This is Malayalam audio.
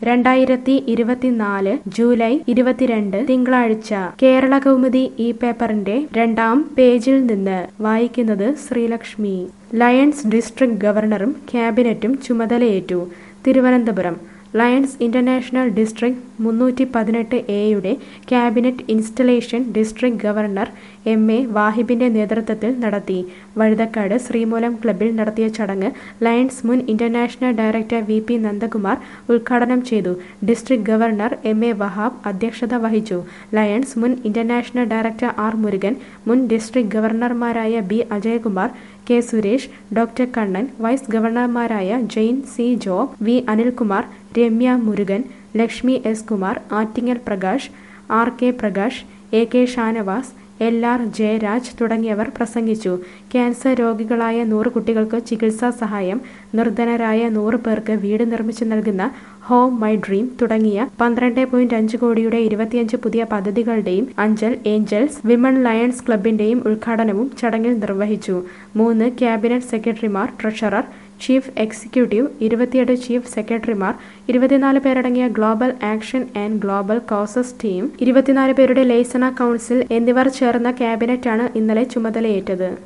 രണ്ടായിരത്തി ഇരുപത്തിനാല് ജൂലൈ ഇരുപത്തിരണ്ട് തിങ്കളാഴ്ച കേരള കൗമുദി ഈ പേപ്പറിന്റെ രണ്ടാം പേജിൽ നിന്ന് വായിക്കുന്നത് ശ്രീലക്ഷ്മി ലയൺസ് ഡിസ്ട്രിക്ട് ഗവർണറും ക്യാബിനറ്റും ചുമതലയേറ്റു തിരുവനന്തപുരം ലയൺസ് ഇന്റർനാഷണൽ ഡിസ്ട്രിക്ട് മുന്നൂറ്റി പതിനെട്ട് എയുടെ cabinet installation district governor M A വാഹിബിന്റെ നേതൃത്വത്തിൽ നടത്തി വഴുതക്കാട് ശ്രീമൂലം ക്ലബ്ബിൽ നടത്തിയ ചടങ്ങ് ലയൺസ് മുൻ international director V P Nandakumar ഉദ്ഘാടനം ചെയ്തു district governor M A Wahab അധ്യക്ഷത വഹിച്ചു ലയൺസ് മുൻ ഇന്റർനാഷണൽ ഡയറക്ടർ ആർ മുരുകൻ മുൻ ഡിസ്ട്രിക്ട് ഗവർണർമാരായ B Ajayakumar K Suresh doctor Kannan vice ഗവർണർമാരായ Jain C Job V Anilkumar Ramya Murugan Lakshmi S Kumar Attingal Prakash R K Prakash A K Shanavas L R Jayaraj തുടങ്ങിയവർ പ്രസംഗിച്ചു ക്യാൻസർ രോഗികളായ നൂറ് കുട്ടികൾക്ക് ചികിത്സാ സഹായം നിർധനരായ നൂറ് പേർക്ക് വീട് നിർമ്മിച്ചു നൽകുന്ന ഹോം മൈ ഡ്രീം തുടങ്ങിയ പന്ത്രണ്ട് പോയിന്റ് അഞ്ച് കോടിയുടെ ഇരുപത്തിയഞ്ച് പുതിയ പദ്ധതികളുടെയും അഞ്ചൽ ഏഞ്ചൽസ് വിമൺ ലയൺസ് ക്ലബിന്റെയും ഉദ്ഘാടനവും ചടങ്ങിൽ നിർവഹിച്ചു മൂന്ന് ക്യാബിനറ്റ് സെക്രട്ടറിമാർ ട്രഷറർ ചീഫ് എക്സിക്യൂട്ടീവ് ഇരുപത്തിയെട്ട് ചീഫ് സെക്രട്ടറിമാർ ഇരുപത്തിനാല് പേരടങ്ങിയ global action and global causes team ഇരുപത്തിനാല് പേരുടെ ലേസണ കൗൺസിൽ എന്നിവർ ചേർന്ന ക്യാബിനറ്റാണ് ഇന്നലെ ചുമതലയേറ്റത്